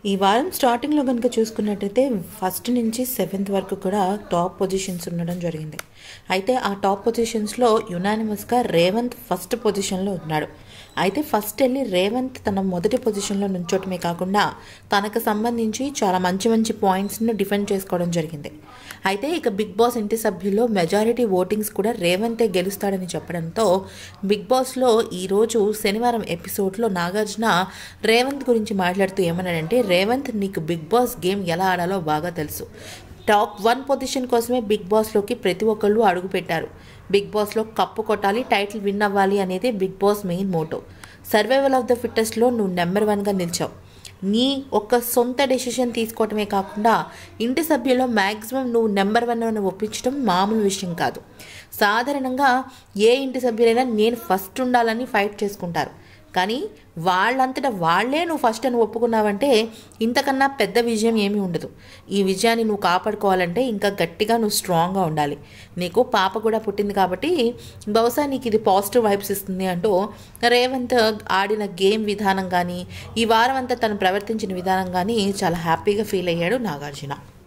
ఈ వారం స్టార్టింగ్లో కనుక చూసుకున్నట్టయితే ఫస్ట్ నుంచి సెవెంత్ వరకు కూడా టాప్ పొజిషన్స్ ఉండడం జరిగింది అయితే ఆ టాప్ పొజిషన్స్లో యునానిమస్గా రేవంత్ ఫస్ట్ పొజిషన్లో ఉన్నాడు అయితే ఫస్ట్ వెళ్ళి రేవంత్ తన మొదటి పొజిషన్లో నుంచోటమే కాకుండా తనకు సంబంధించి చాలా మంచి మంచి పాయింట్స్ను డిఫెండ్ చేసుకోవడం జరిగింది అయితే ఇక బిగ్ బాస్ ఇంటి సభ్యుల్లో మెజారిటీ ఓటింగ్స్ కూడా రేవంతే గెలుస్తాడని చెప్పడంతో బిగ్ బాస్లో ఈరోజు శనివారం ఎపిసోడ్లో నాగార్జున రేవంత్ గురించి మాట్లాడుతూ ఏమన్నాడంటే రేవంత్ నీకు బిగ్ బాస్ గేమ్ ఎలా ఆడాలో బాగా తెలుసు టాప్ వన్ పొజిషన్ కోసమే బిగ్ బాస్లోకి ప్రతి ఒక్కళ్ళు అడుగు పెట్టారు బిగ్ బాస్లో కప్పు కొట్టాలి టైటిల్ విన్ అవ్వాలి అనేది big boss main motto survival of the ఫిట్టెస్ట్లో నువ్వు నెంబర్ వన్గా నిలిచావు నీ ఒక్క సొంత డెసిషన్ తీసుకోవటమే కాకుండా ఇంటి సభ్యుల్లో మ్యాక్సిమం నువ్వు నెంబర్ వన్ అని ఒప్పించడం మామూలు విషయం కాదు సాధారణంగా ఏ ఇంటి సభ్యులైనా నేను ఫస్ట్ ఉండాలని ఫైట్ చేసుకుంటారు కానీ వాళ్ళంతటా వాళ్ళే నువ్వు ఫస్ట్ అని ఒప్పుకున్నావంటే ఇంతకన్నా పెద్ద విజయం ఏమీ ఉండదు ఈ విజయాన్ని నువ్వు కాపాడుకోవాలంటే ఇంకా గట్టిగా నువ్వు స్ట్రాంగ్గా ఉండాలి నీకు పాప కూడా పుట్టింది కాబట్టి బహుశా నీకు ఇది పాజిటివ్ వైబ్స్ ఇస్తుంది అంటూ రేవంత్ ఆడిన గేమ్ విధానం కానీ ఈ వారం అంతా తను ప్రవర్తించిన విధానం కానీ చాలా హ్యాపీగా ఫీల్ అయ్యాడు నాగార్జున